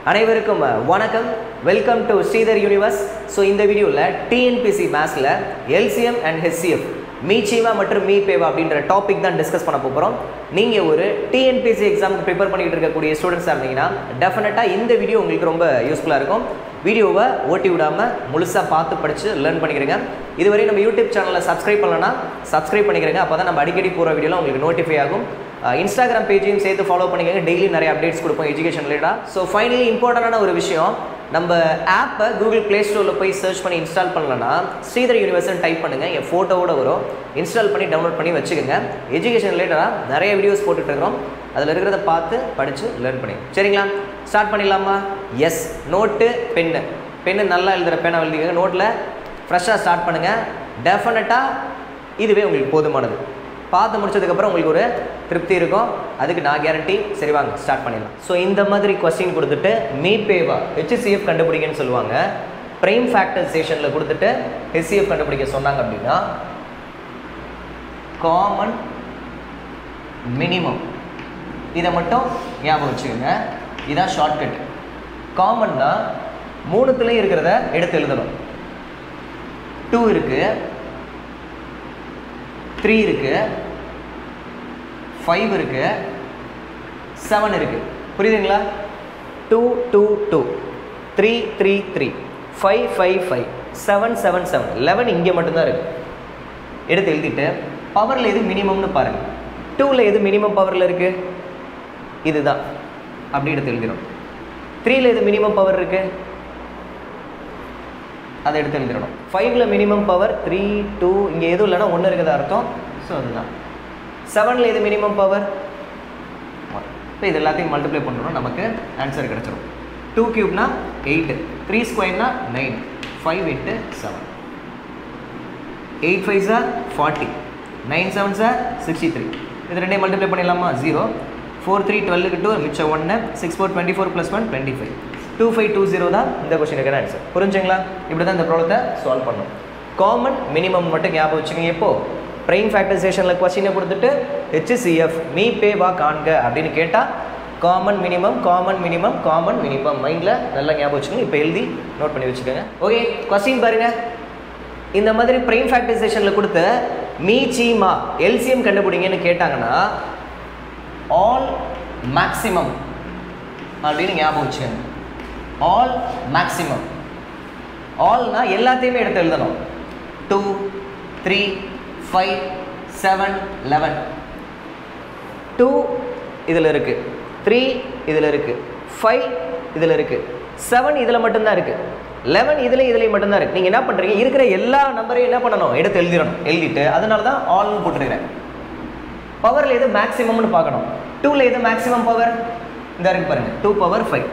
அனைவருக்கும் அஹ், வணக்கம் welcome to Sridhar universe so இந்த வீடியோவில் டிஎன்பிசி மேத்ஸில் எல்சிஎம் அண்ட் ஹெச்சிஎஃப் மீச்சீவா மற்றும் மீ பேவா அப்படின்ற டாபிக் தான் டிஸ்கஸ் பண்ண போகிறோம் நீங்கள் ஒரு டிஎன்பிசி எக்ஸாமுக்கு ப்ரிப்பேர் பண்ணிட்டு இருக்கக்கூடிய ஸ்டூடெண்ட்ஸாக இருந்தீங்கன்னா டெஃபினட்டாக இந்த வீடியோ உங்களுக்கு ரொம்ப யூஸ்ஃபுல்லாக இருக்கும் வீடியோவை ஓட்டி விடாமல் முழுசாக பார்த்து படித்து லேர்ன் பண்ணிக்கிறேங்க இதுவரை நம்ம யூடியூப் சேனலை சப்ஸ்கிரைப் பண்ணலன்னா சப்ஸ்கிரைப் பண்ணிக்கிறேங்க அப்போ தான் நம்ம அடிக்கடி போகிற வீடியோலாம் உங்களுக்கு நோட்டிஃபை ஆகும் அஹ் இன்ஸ்டாகிராம் பேஜையும் சேர்த்து ஃபாலோ பண்ணிக்கங்க டெய்லி நிறைய அப்டேட்ஸ் கொடுப்போம் எஜுகேஷன் ரிலேட்டாக ஸோ ஃபைனலி இம்பார்ட்டண்டான ஒரு விஷயம் நம்ம ஆப்பை கூகுள் ப்ளே ஸ்டோரில் போய் சர்ச் பண்ணி இன்ஸ்டால் பண்ணலன்னா ஸ்ரீதர் யூனிவர்ஸ்னு டைப் பண்ணுங்கள் என் ஃபோட்டோவோட வரும் இன்ஸ்டால் பண்ணி டவுன்லோட் பண்ணி வச்சுக்கோங்க எஜுகேஷன் ரிலேட்டடாக நிறைய வீடியோஸ் போட்டுட்ருக்கிறோம் அதில் இருக்கிறத பார்த்து படித்து லேர்ன் பண்ணி சரிங்களா ஸ்டார்ட் பண்ணிடலாமா எஸ் நோட்டு பென்னு பென்னு நல்லா எழுதுகிற பேனா எழுதிக்கங்க நோட்டில் ஃப்ரெஷ்ஷாக ஸ்டார்ட் பண்ணுங்கள் டெஃபினட்டாக இதுவே உங்களுக்கு போதுமானது பார்த்து முடிச்சதுக்கப்புறம் உங்களுக்கு ஒரு திருப்தி இருக்கும் அதுக்கு நான் கேரண்டி சரி வாங்க ஸ்டார்ட் பண்ணிடலாம் ஸோ இந்த மாதிரி கொஸ்டின் கொடுத்துட்டு மீ பேவா ஹெச்சிசிஎஃப் கண்டுபிடிங்கன்னு சொல்லுவாங்க ப்ரைம் ஃபேக்டரைசேஷனில் கொடுத்துட்டு ஹெச்சிஎஃப் கண்டுபிடிக்க சொன்னாங்க அப்படின்னா காமன் மினிமம் இதை மட்டும் ஞாபகம் வச்சுக்கோங்க இதான் ஷார்ட்கட் காமன்னா மூணுத்துலேயும் இருக்கிறத எடுத்து எழுதணும் டூ இருக்குது த்ரீ இருக்கு ஃபைவ் இருக்கு செவன் இருக்கு புரியுதுங்களா two two two three three three five five five seven seven seven eleven இங்கே மட்டும்தான் இருக்கு எடுத்து எழுதிட்டு பவரில் எது மினிமம்னு பாருங்கள் டூவில் எது மினிமம் பவரில் இருக்கு இதுதான் அப்படி எடுத்து எழுதிடும் த்ரீல எது மினிமம் பவர் இருக்கு அதை எடுத்து எழுதிடணும் ஃபைவ்ல மினிமம் பவர் த்ரீ டூ இங்கே எதுவும் இல்லைன்னா ஒன்று இருக்கிறதா அர்த்தம் ஸோ அதுதான் செவனில் எது மினிமம் பவர் இப்போ இது எல்லாத்தையும் மல்டிப்ளை பண்ணுறோம் நமக்கு ஆன்சர் கிடச்சிரும் டூ க்யூப்னா எயிட்டு த்ரீ ஸ்கொயர்னா nine five eight seven eight five sir forty nine seven sir sixty three இது ரெண்டையும் மல்டிப்ளை பண்ணிடலாமா ஜீரோ ஃபோர் த்ரீ டுவெல்லுக்கு டூ மிச்சம் ஒன்று six four twenty four plus one twenty five two five two zero தான் இந்த கொஸ்டினுக்கான answer புரிஞ்சுங்களா இப்படி தான் இந்த ப்ராப்ளத்தை சால்வ் பண்ணும் காமன் மினிமம் மட்டும் ஞாபகம் வச்சுக்கோங்க எப்போ ப்ரைம் ஃபேக்டரைசேஷனில் கொஸ்டினை கொடுத்துட்டு ஹெச்சிசிஎஃப் மீ பே வா காண்க அப்படின்னு கேட்டால் common minimum common minimum common minimum மைண்டில் நல்லா ஞாபகம் வச்சுக்கோங்க இப்போ எழுதி நோட் பண்ணி வச்சுக்கோங்க ஓகே கொஸ்டின் பாருங்க இந்த மாதிரி ப்ரைம் ஃபேக்டரைசேஷனில் கொடுத்த மீ சீமா எல்சிஎம் கண்டுபிடிங்கன்னு கேட்டாங்கன்னா ஆல் மேக்ஸிமம் அப்படின்னு ஞாபகம் வச்சுக்கோங்க ஆல் மேக்ஸிமம் ஆல்னா எல்லாத்தையுமே எடுத்து எழுதணும் two three five seven eleven two இதில் இருக்குது த்ரீ இதில் இருக்குது ஃபைவ் இதில் இருக்குது செவன் இதில் மட்டும்தான் இருக்குது லெவன் இதில் இதுலேயும் மட்டும்தான் இருக்குது நீங்கள் என்ன பண்ணுறீங்க இருக்கிற எல்லா நம்பரையும் என்ன பண்ணணும் எடுத்து எழுதிடணும் எழுதிட்டு அதனால தான் ஆல்னு போட்டுருக்கிறேன் பவரில் எது மேக்ஸிமம்னு பார்க்கணும் டூவில் எது மேக்ஸிமம் பவர் இந்த இருக்கு பாருங்கள் டூ பவர் ஃபைவ்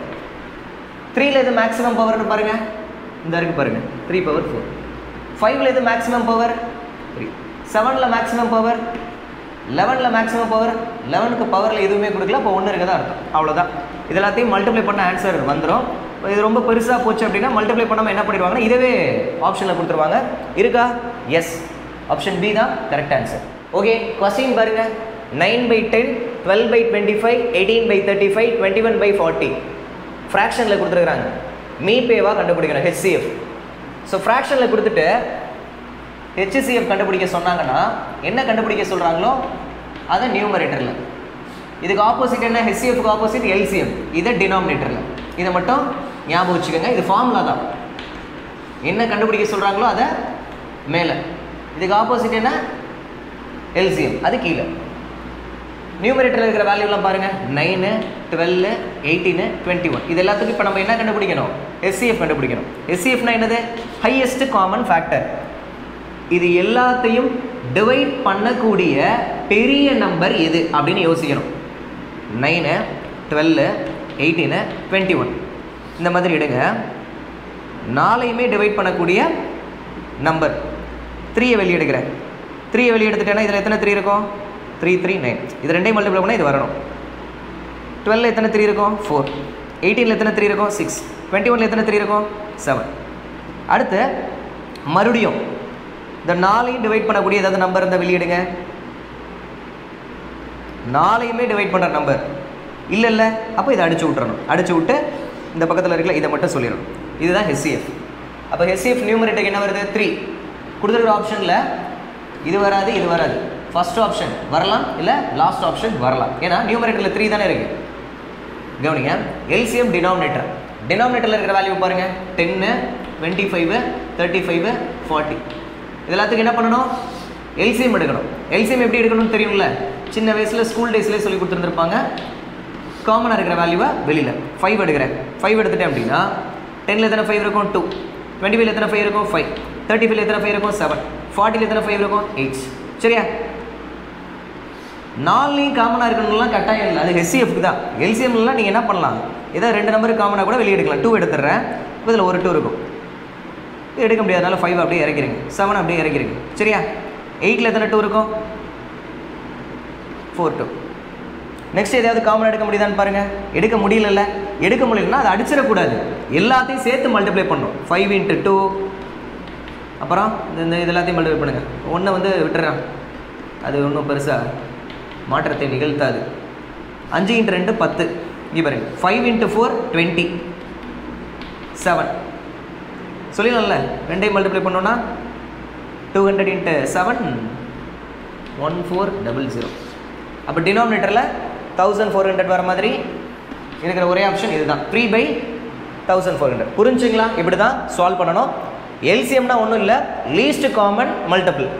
த்ரீல எது மேக்ஸிமம் பவர்னு பாருங்க இந்த இருக்கு பாருங்க த்ரீ பவர் ஃபோர் ஃபைவ்ல எது மேக்ஸிமம் பவர் த்ரீ செவனில் மேக்ஸிமம் பவர் லெவனில் மேக்ஸிமம் பவர் லெவனுக்கு பவரில் எதுவுமே கொடுக்கல அப்போ ஒன்று இருக்கதான் அர்த்தம் அவ்வளோதான் இது எல்லாத்தையும் மல்டிப்ளை பண்ண ஆன்சர் வந்துடும் இது ரொம்ப பெருசாக போச்சு அப்படின்னா மல்டிப்ளை பண்ணாமல் என்ன பண்ணிடுவாங்கன்னா இதுவே ஆப்ஷனில் கொடுத்துருவாங்க இருக்கா எஸ் ஆப்ஷன் பி தான் கரெக்ட் ஆன்சர் ஓகே கொஸ்டின் பாருங்க nine by ten twelve by twenty five eighteen by thirty five twenty one by forty ஃப்ராக்ஷனில் கொடுத்துருக்குறாங்க மீ பேவாக கண்டுபிடிக்கணும் ஹெச்சிஎஃப் ஸோ ஃப்ராக்ஷனில் கொடுத்துட்டு ஹெச்சிசிஎஃப் கண்டுபிடிக்க சொன்னாங்கன்னா என்ன கண்டுபிடிக்க சொல்கிறாங்களோ அதை நியூமரேட்டரில் இதுக்கு ஆப்போசிட் என்ன ஹெச்சிஎஃப்க்கு ஆப்போசிட் எல்சிஎம் இதை டினாமினேட்டரில் இதை மட்டும் ஞாபகம் வச்சுக்கோங்க இது ஃபார்முலா தான் என்ன கண்டுபிடிக்க சொல்கிறாங்களோ அதை மேலே இதுக்கு ஆப்போசிட் என்ன எல்சிஎம் அது கீழே நியூமரேட்டரில் இருக்கிற வேல்யூலாம் பாருங்கள் nine twelve eighteen twenty one இது எல்லாத்துக்கும் இப்போ நம்ம என்ன கண்டுபிடிக்கணும் எஸ்சிஎஃப் கண்டுபிடிக்கணும் எஸ்சிஎஃப்னா என்னது ஹையஸ்ட் காமன் ஃபேக்டர் இது எல்லாத்தையும் டிவைட் பண்ணக்கூடிய பெரிய நம்பர் எது அப்படின்னு யோசிக்கணும் nine twelve eighteen twenty one இந்த மாதிரி எடுங்க நாளையுமே டிவைட் பண்ணக்கூடிய நம்பர் த்ரீயை வெளியே எடுக்கிறேன் த்ரீயை வெளியே எடுத்துட்டேன்னா இதில் எத்தனை த்ரீ இருக்கும் த்ரீ த்ரீ நைன் இது ரெண்டையும் மல்டிப்ளை பண்ணால் இது வரணும் டுவெல்ல எத்தனை த்ரீ இருக்கும் ஃபோர் எயிட்டீனில் எத்தனை த்ரீ இருக்கும் சிக்ஸ் டுவெண்ட்டி ஒனில் எத்தனை த்ரீ இருக்கும் செவன் அடுத்து மறுபடியும் இந்த நாலையும் டிவைட் பண்ணக்கூடிய ஏதாவது நம்பர் இருந்தால் வெளியிடுங்க நாளையுமே டிவைட் பண்ணுற நம்பர் இல்லை இல்லை அப்போ இதை அடிச்சு விட்றணும் அடிச்சு விட்டு இந்த பக்கத்தில் இருக்கல இதை மட்டும் சொல்லிடணும் இதுதான் ஹெச்சிஎஃப் அப்போ ஹெச்சிஎஃப் நியூமரேட்டருக்கு என்ன வருது த்ரீ கொடுத்துருக்குற ஆப்ஷனில் இது வராது இது வராது ஃபர்ஸ்ட் ஆப்ஷன் வரலாம் இல்லை லாஸ்ட் ஆப்ஷன் வரலாம் ஏன்னா நியூமரேட்டரில் த்ரீ தானே இருக்குது கவனிங்க எல்சிஎம் டினாமினேட்டர் டினாமினேட்டரில் இருக்கிற வேல்யூ பாருங்க ten twenty five thirty five forty இது எல்லாத்துக்கும் என்ன பண்ணணும் எல்சிஎம் எடுக்கணும் எல்சிஎம் எப்படி எடுக்கணும்னு தெரியும்ல சின்ன வயசில் ஸ்கூல் டேஸ்லேயே சொல்லி கொடுத்துருந்துருப்பாங்க காமனாக இருக்கிற வேல்யூவை வெளியில் ஃபைவ் எடுக்கிறேன் ஃபைவ் எடுத்துட்டேன் அப்படின்னா டென்னில் எத்தனை ஃபைவ் இருக்கும் டூ டுவெண்ட்டி ஃபைவ் எத்தனை ஃபைவ் இருக்கும் ஃபைவ் தேர்ட்டி ஃபைவ் எத்தனை ஃபைவ் இருக்கும் செவன் ஃபார்ட்டியில் எத்தனை ஃபைவ் இருக்கும் எயிட் சரியா நாலுலையும் காமனாக இருக்கணும்லாம் கட்டாயம் இல்லை அது ஹெச்சிஎஃப்க்கு தான் எல்சிஎம்லாம் நீங்கள் என்ன பண்ணலாம் ஏதோ ரெண்டு நம்பர் காமனாக கூட வெளியே எடுக்கலாம் டூ எடுத்துடுறேன் இப்போ இதில் ஒரு டூ இருக்கும் இது எடுக்க முடியாதனால ஃபைவ் அப்படியே இறக்கிறீங்க செவன் அப்படியே இறக்கிறீங்க சரியா எயிட்டில் எத்தனை டூ இருக்கும் ஃபோர் டூ நெக்ஸ்ட் எதையாவது காமன் எடுக்க முடியுதான்னு பாருங்க எடுக்க முடியலல்ல எடுக்க முடியலன்னா அதை அடிச்சிடக்கூடாது எல்லாத்தையும் சேர்த்து மல்டிப்ளை பண்ணணும் ஃபைவ் இன்ட்டு டூ அப்புறம் இந்த இந்த இது எல்லாத்தையும் மல்டிப்ளை பண்ணுங்க ஒன்றை வந்து விட்டுறேன் அது ஒன்றும் பெருசாக மாற்றத்தை நிகழ்த்தாது அஞ்சு இன்ட்டு ரெண்டு பத்து இங்கே பாருங்க five into four twenty seven சொல்லிடலாம்ல ரெண்டையும் மல்டிப்ளை பண்ணோன்னா two hundred into seven one four double zero அப்போ டினாமினேட்டரில் தௌசண்ட் ஃபோர் ஹண்ட்ரட் வர மாதிரி இருக்கிற ஒரே ஆப்ஷன் இதுதான் three by thousand four hundred புரிஞ்சுங்களா இப்படி தான் சால்வ் பண்ணணும் எல்சிஎம்னா ஒன்றும் இல்லை லீஸ்ட் காமன் மல்டிபிள்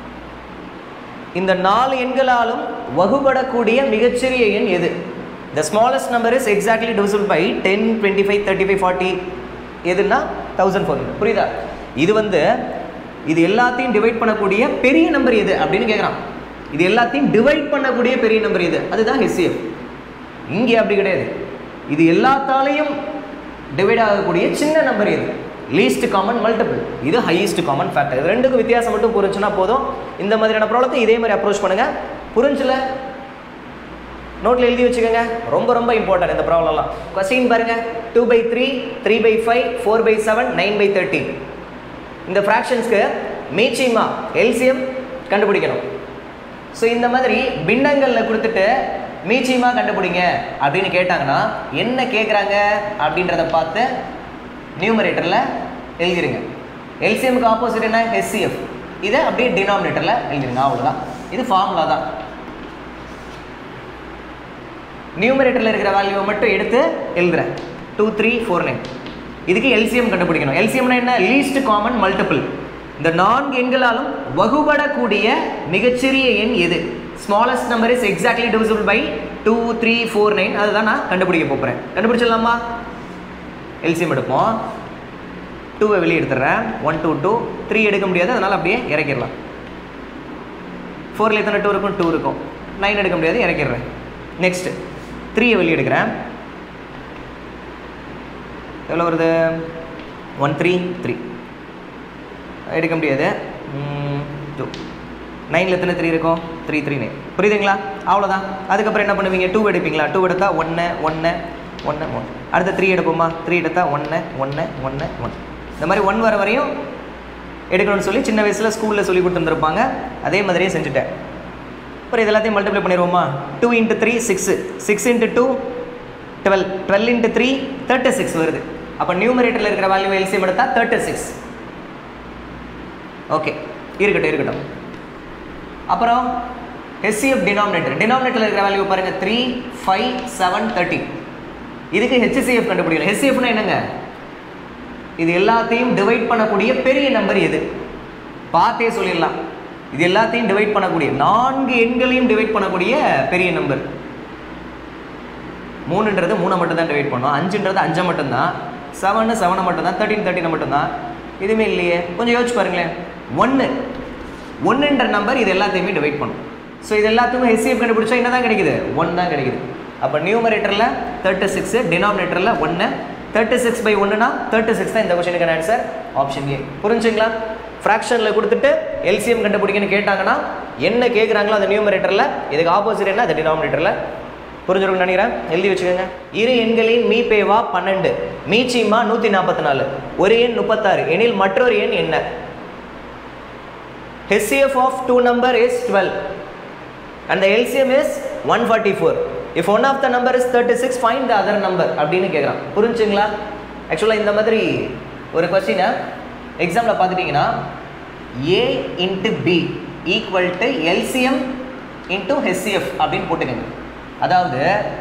இந்த நாலு எண்களாலும் வகுபடக்கூடிய மிகச்சிறிய எண் எது the smallest number is exactly divisible by ten twenty five thirty five forty எதுன்னா தௌசண்ட் ஃபோர் ஹண்ட்ரட் புரியுதா இது வந்து இது எல்லாத்தையும் டிவைட் பண்ணக்கூடிய பெரிய நம்பர் எது அப்படின்னு கேட்குறான் இது எல்லாத்தையும் டிவைட் பண்ணக்கூடிய பெரிய நம்பர் எது அதுதான் ஹெச்சிஎஃப் இங்கே அப்படி கிடையாது இது எல்லாத்தாலையும் டிவைட் ஆகக்கூடிய சின்ன நம்பர் எது லீஸ்ட் காமன் மல்டிபிள் இது ஹையஸ்ட் காமன் ஃபேக்டர் இது ரெண்டுக்கும் வித்தியாசம் மட்டும் புரிஞ்சுன்னா போதும் இந்த மாதிரியான ப்ராப்ளத்தை இதே மாதிரி அப்ரோச் பண்ணுங்க புரிஞ்சல நோட்டில் எழுதி வச்சுக்கோங்க ரொம்ப ரொம்ப இம்பார்ட்டன்ட் இந்த ப்ராப்ளம்லாம் கொஸ்டின் பாருங்க two by three three by five four by seven nine by thirteen இந்த ஃப்ராக்ஷன்ஸ்க்கு மீச்சிமா எல்சிஎம் கண்டுபிடிக்கணும் ஸோ இந்த மாதிரி பின்னங்களில் கொடுத்துட்டு மீச்சிமா கண்டுபிடிங்க அப்படின்னு கேட்டாங்கன்னா என்ன கேட்குறாங்க அப்படின்றத பார்த்து நியூமரேட்டரில் எழுதிருங்க எல்சிஎம்க்கு ஆப்போசிட் என்ன ஹெச்சிஎஃப் இதை அப்படியே டினாமினேட்டரில் எழுதிருங்க அவ்வளோதான் இது ஃபார்முலா தான் நியூமரேட்டரில் இருக்கிற வேல்யூவை மட்டும் எடுத்து எழுதுறேன் டூ த்ரீ ஃபோர் நைன் இதுக்கு எல்சிஎம் கண்டுபிடிக்கணும் எல்சிஎம்னா என்ன லீஸ்ட் காமன் மல்டிபிள் இந்த நான்கு எண்களாலும் வகுபடக்கூடிய மிகச்சிறிய எண் எது smallest number is exactly divisible by two three four nine அதுதான் நான் கண்டுபிடிக்க போகிறேன் கண்டுபிடிச்சிடலாமா எல்சிஎம் எடுப்போம் டூவை வெளியே எடுத்துடுறேன் ஒன் டூ டூ த்ரீ எடுக்க முடியாது அதனால் அப்படியே இறக்கிடலாம் ஃபோரில் எத்தனை டூ இருக்கும் டூ இருக்கும் நைன் எடுக்க முடியாது இறக்கிடுறேன் நெக்ஸ்ட் த்ரீயை வெளியே எடுக்கிறேன் எவ்வளோ வருது ஒன் த்ரீ த்ரீ எடுக்க முடியாது டூ நைனில் எத்தனை த்ரீ இருக்கும் த்ரீ த்ரீ நைன் புரியுதுங்களா அவ்வளோதான் அதுக்கப்புறம் என்ன பண்ணுவீங்க டூ எடுப்பீங்களா டூ எடுத்தா ஒன்று ஒன்று ஒன்று ஒன்று அடுத்த த்ரீ எடுப்போமா த்ரீ எடுத்தா ஒன்று ஒன்று ஒன்று ஒன்று இந்த மாதிரி ஒன் வர வரையும் எடுக்கணும்னு சொல்லி சின்ன வயசில் ஸ்கூலில் சொல்லி கொடுத்துருந்துருப்பாங்க அதே மாதிரியே செஞ்சுட்டேன் அப்புறம் இது எல்லாத்தையும் மல்டிப்ளை பண்ணிடுவோமா two into three six six into two twelve twelve into three thirty six வருது அப்போ நியூமரேட்டரில் இருக்கிற வேல்யூ எல்சிஎம் எடுத்தால் தேர்ட்டி சிக்ஸ் ஓகே இருக்கட்டும் இருக்கட்டும் அப்புறம் ஹெச்சிஎஃப் டினாமினேட்டர் டினாமினேட்டரில் இருக்கிற வேல்யூ பாருங்கள் த்ரீ ஃபைவ் செவன் தேர்ட்டி இதுக்கு ஹெச்சிசிஎஃப் கண்டுபிடிக்கல ஹெச்சிஎஃப்னா என்னங்க இது எல்லாத்தையும் டிவைட் பண்ணக்கூடிய பெரிய நம்பர் எது பார்த்தே சொல்லிடலாம் இது எல்லாத்தையும் டிவைட் பண்ணக்கூடிய நான்கு எண்களையும் டிவைட் பண்ணக்கூடிய பெரிய நம்பர் மூணுன்றது மூணை மட்டும் தான் டிவைட் பண்ணோம் அஞ்சுன்றது அஞ்சை மட்டும்தான் செவனு செவனை மட்டும்தான் தேர்ட்டின் தேர்ட்டினை மட்டும்தான் எதுவுமே இல்லையே கொஞ்சம் யோசிச்சு பாருங்களேன் ஒன்று ஒன்றுன்ற நம்பர் இது எல்லாத்தையுமே டிவைட் பண்ணும் ஸோ இது எல்லாத்துக்கும் ஹெச்சிஎஃப் கண்டுபிடிச்சா என்ன தான் கிடைக்குது ஒன் தான் கிடைக்குது அப்போ நியூமரேட்டரில் தேர்ட்டி சிக்ஸு டினாமினேட்டரில் ஒன்று தேர்ட்டி சிக்ஸ் பை ஒன்றுனா தேர்ட்டி சிக்ஸ் தான் இந்த கொஸ்டினுக்கான ஆன்சர் ஆப்ஷன் ஏ புரிஞ்சுங்களா ஃப்ராக்ஷனில் கொடுத்துட்டு எல்சிஎம் கண்டுபிடிக்கன்னு கேட்டாங்கன்னா என்ன கேட்குறாங்களோ அந்த நியூமரேட்டரில் இதுக்கு ஆப்போசிட் என்ன அது டினாமினேட்டரில் புரிஞ்சிருக்கும்னு நினைக்கிறேன் எழுதி வச்சுக்கோங்க இரு எண்களின் மீபேவா பன்னெண்டு மீச்சிமா நூற்றி நாற்பத்தி நாலு ஒரு எண் முப்பத்தாறு எனில் மற்றொரு எண் என்ன HCF of two number is 12 and the LCM is 144 if one of the number is thirty six find the other number அப்படின்னு கேட்குறான் புரிஞ்சுங்களா ஆக்சுவலாக இந்த மாதிரி ஒரு கொஸ்டினை எக்ஸாமில் பார்த்துட்டிங்கன்னா A into B equal to LCM into HCF அப்படின்னு போட்டுக்கோங்க அதாவது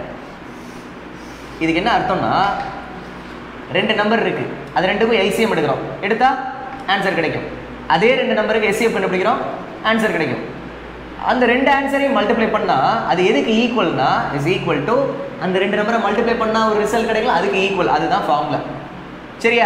இதுக்கு என்ன அர்த்தம்னா ரெண்டு நம்பர் இருக்கு அது ரெண்டுக்கும் எல்சிஎம் எடுக்கிறோம் எடுத்தா ஆன்சர் கிடைக்கும் அதே ரெண்டு நம்பருக்கு எஸ்சிஎஃப் கண்டுபிடிக்கிறோம் ஆன்சர் கிடைக்கும் அந்த ரெண்டு ஆன்சரையும் மல்டிப்ளை பண்ணால் அது எதுக்கு ஈக்குவல்னா இஸ் ஈக்குவல் டு அந்த ரெண்டு நம்பரை மல்டிப்ளை பண்ணால் ஒரு ரிசல்ட் கிடைக்கும் அதுக்கு ஈக்குவல் அதுதான் ஃபார்முலா சரியா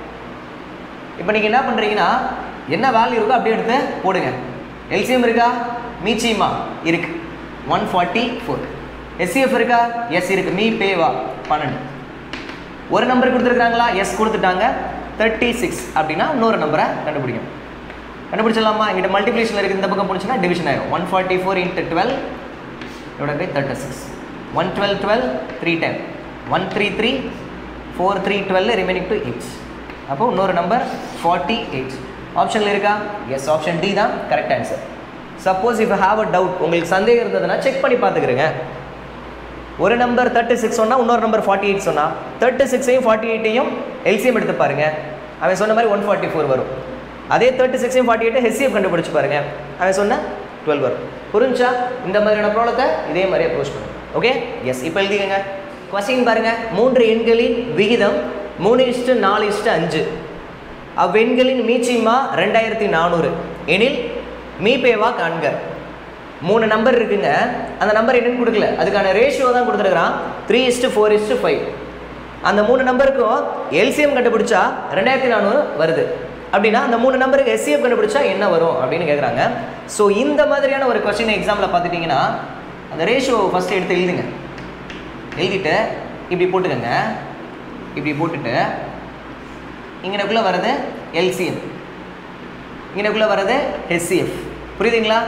இப்போ நீங்கள் என்ன பண்ணுறீங்கன்னா என்ன வேல்யூ இருக்கோ அப்படியே எடுத்து போடுங்க எல்சிஎம் இருக்கா மீச்சியமா இருக்கு ஒன் ஃபார்ட்டி ஃபோர் எஸ்சிஎஃப் இருக்கா எஸ் இருக்கு மீ பேவா பன்னெண்டு ஒரு நம்பர் கொடுத்துருக்காங்களா எஸ் கொடுத்துட்டாங்க தேர்ட்டி சிக்ஸ் அப்படின்னா இன்னொரு நம்பரை கண்டுபிடிக்கும் கண்டுபிடிச்சிடலாமா எங்கிட்ட மல்டிப்ளிகேஷன் இருக்குது இந்த பக்கம் போணுச்சுன்னா டிவிஷன் ஆகும் one forty four into twelve இதோட by thirty six one twelve twelve three ten one three three four three twelve remaining to eight அப்போ இன்னொரு நம்பர் ஃபார்ட்டி எயிட் ஆப்ஷனில் இருக்கா எஸ் ஆப்ஷன் டி தான் கரெக்ட் ஆன்சர் சப்போஸ் இப்போ have a doubt உங்களுக்கு சந்தேகம் இருந்ததுன்னா செக் பண்ணி பார்த்துக்கிறேங்க ஒரு நம்பர் தேர்ட்டி சிக்ஸ் சொன்னால் இன்னொரு நம்பர் ஃபார்ட்டி எயிட் சொன்னால் தேர்ட்டி சிக்ஸையும் ஃபார்ட்டி எயிட்டையும் எல்சிஎம் எடுத்து பாருங்க அவன் சொன்ன மாதிரி ஒன் ஃபார்ட்டி ஃபோர் வரும் அதே தேர்ட்டி சிக்ஸையும் ஃபார்ட்டி எயிட்டை ஹெச்சிஎஃப் கண்டுபிடிச்சு பாருங்க அவன் சொன்ன டுவெல் வரும் புரிஞ்சா இந்த மாதிரியான ப்ராப்ளத்தை இதே மாதிரி அப்ரோச் பண்ணும் ஓகே எஸ் இப்போ எழுதிக்கங்க கொஸ்டின் பாருங்க மூன்று எண்களின் விகிதம் மூணு இஷ்டு நாலு இஷ்டு அஞ்சு அவ்வெண்களின் மீச்சிமா ரெண்டாயிரத்தி நானூறு எனில் மீபேவா காண்க மூணு நம்பர் இருக்குங்க அந்த நம்பர் என்னன்னு கொடுக்கல அதுக்கான ரேஷியோ தான் கொடுத்துருக்குறான் three is to four is to five அந்த மூணு நம்பருக்கும் எல்சிஎம் கண்டுபிடிச்சா ரெண்டாயிரத்தி நானூறு வருது அப்படின்னா அந்த மூணு நம்பருக்கு எஸ்சிஎஃப் கண்டுபிடிச்சா என்ன வரும் அப்படின்னு கேட்குறாங்க ஸோ இந்த மாதிரியான ஒரு கொஸ்டின் எக்ஸாமில் பார்த்துட்டிங்கன்னா அந்த ரேஷியோ ஃபஸ்ட்டு எடுத்து எழுதுங்க எழுதிட்டு இப்படி போட்டுக்கோங்க இப்படி போட்டுட்டு இங்கனக்குள்ளே வர்றது எல்சிஎம் இங்கனக்குள்ளே வர்றது ஹெச்சிஎஃப் புரியுதுங்களா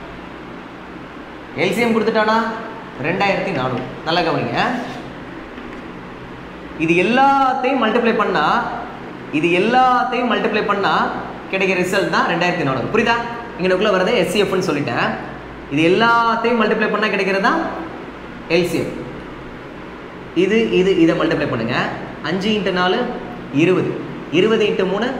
எல்சிஎம் கொடுத்துட்டானா ரெண்டாயிரத்தி நானூறு நல்லா கவனிங்க இது எல்லாத்தையும் மல்டிப்ளை பண்ணா இது எல்லாத்தையும் மல்டிப்ளை பண்ணா கிடைக்கிற ரிசல்ட் தான் ரெண்டாயிரத்தி நானூறு புரியுதா இங்கனக்குள்ளே வர்றது எஸ்சிஎஃப்னு சொல்லிட்டேன் இது எல்லாத்தையும் மல்டிப்ளை பண்ணால் கிடைக்கிறது தான் எல்சிஎம் இது இது இதை மல்டிப்ளை பண்ணுங்க அஞ்சு இன்ட்டு நாலு இருபது இருபது இன்ட்டு மூணு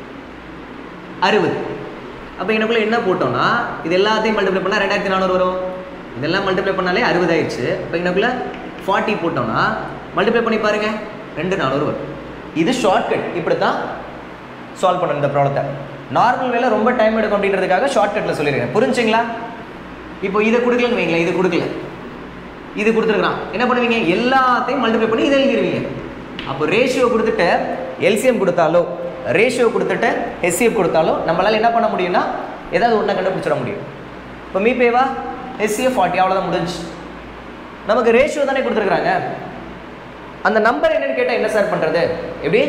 அறுபது அப்போ எனக்குள்ள என்ன போட்டோம்னா இது எல்லாத்தையும் மல்டிப்ளை பண்ணால் ரெண்டாயிரத்தி நானூறு வரும் இதெல்லாம் மல்டிப்ளை பண்ணாலே அறுபது ஆயிடுச்சு இப்போ எனக்குள்ள ஃபார்ட்டி போட்டோம்னா மல்டிப்ளை பண்ணி பாருங்க ரெண்டு நானூறு வரும் இது ஷார்ட்கட் இப்படி தான் சால்வ் பண்ணணும் இந்த ப்ராப்ளத்தை நார்மல் வேலை ரொம்ப டைம் எடுக்கும் அப்படின்றதுக்காக ஷார்ட்கட்டில் சொல்லியிருக்கேன் புரிஞ்சுங்களா இப்போ இதை கொடுக்கலன்னு வைங்களேன் இது கொடுக்கல இது கொடுத்துருக்குறான் என்ன பண்ணுவீங்க எல்லாத்தையும் மல்டிப்ளை பண்ணி இதை எழுதிடுவீங்க அப்போ ரேஷியோ கொடுத்துட்டு எல்சிஎம் கொடுத்தாலோ ரேஷியோ கொடுத்துட்டு ஹெச்சிஎஃப் கொடுத்தாலோ நம்மளால் என்ன பண்ண முடியும்னா ஏதாவது ஒன்றை கண்டுபிடிச்சிட முடியும் இப்போ மீபேவா ஹெச்சிஎஃப் ஃபார்ட்டி அவ்வளோதான் முடிஞ்சு நமக்கு ரேஷியோ தானே கொடுத்துருக்குறாங்க அந்த நம்பர் என்னன்னு கேட்டால் என்ன சார் பண்ணுறது எப்படி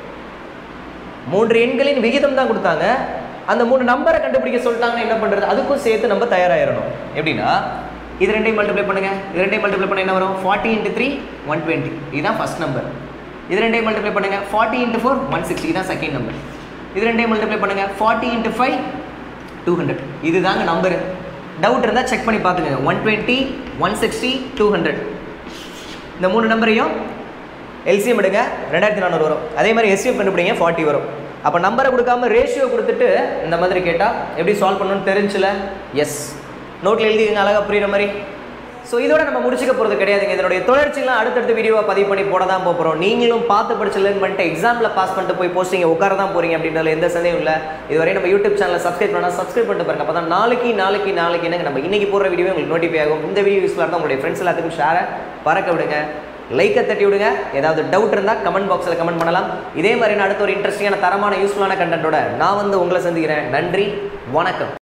மூன்று எண்களின் விகிதம் தான் கொடுத்தாங்க அந்த மூணு நம்பரை கண்டுபிடிக்க சொல்லிட்டாங்கன்னா என்ன பண்ணுறது அதுக்கும் சேர்த்து நம்ம தயாராகிடணும் எப்படின்னா இது ரெண்டையும் மல்டிப்ளை பண்ணுங்க இது ரெண்டையும் மல்டிப்ளை பண்ண என்ன வரும் forty into three one twenty இதுதான் ஃபஸ்ட் நம்பர் இது ரெண்டையும் மல்டிப்ளை பண்ணுங்க forty into four one sixty இதுதான் செகண்ட் நம்பர் இது ரெண்டையும் மல்டிப்ளை பண்ணுங்க forty into five two hundred இதுதாங்க நம்பரு டவுட் இருந்தால் செக் பண்ணி பார்த்துங்க one twenty one sixty two hundred இந்த மூணு நம்பரையும் எல்சிஎம் எடுங்க ரெண்டாயிரத்தி நானூறு வரும் அதே மாதிரி எஸ்சிஎஃப் கண்டுபிடிங்க ஃபார்ட்டி வரும் அப்போ நம்பரை கொடுக்காம ரேஷியோ கொடுத்துட்டு இந்த மாதிரி கேட்டால் எப்படி சால்வ் பண்ணணும்னு தெரிஞ்சுல எஸ் நோட்டில் எழுதிங்க அழகாக புரியுற மாதிரி ஸோ இதோட நம்ம முடிச்சுக்க போகிறது கிடையாதுங்க இதனுடைய தொடர்ச்சிலாம் அடுத்தடுத்த வீடியோவை பதிவு பண்ணி போட தான் போகிறோம் நீங்களும் பார்த்து படிச்சு லேர்ன் பண்ணிட்டு எக்ஸாமில் பாஸ் பண்ணிட்டு போய் போஸ்டிங்க உட்கார தான் போகிறீங்க அப்படின்றதுல எந்த சந்தேகம் இல்லை இதுவரை நம்ம யூடியூப் சேனலை சப்ஸ்கிரைப் பண்ணால் சப்ஸ்கிரைப் பண்ணிட்டு பாருங்க அப்போ தான் நாளைக்கு நாளைக்கு நாளைக்கு என்னங்க நம்ம இன்னைக்கு போடுற வீடியோ உங்களுக்கு நோட்டிஃபை ஆகும் இந்த வீடியோ யூஸ்ஃபுல்லாக இருந்தால் உங்களுடைய ஃப்ரெண்ட்ஸ் எல்லாத்துக்கும் ஷேரை பறக்க விடுங்க லைக்கை தட்டி விடுங்க ஏதாவது டவுட் இருந்தால் கமெண்ட் பாக்ஸில் கமெண்ட் பண்ணலாம் இதே மாதிரி நான் அடுத்த ஒரு இன்ட்ரெஸ்டிங்கான தரமான யூஸ்ஃபுல்லான கண்டென்ட்டோட நான் வந்து உங்களை சந்திக்கிறேன் நன்றி வணக்கம்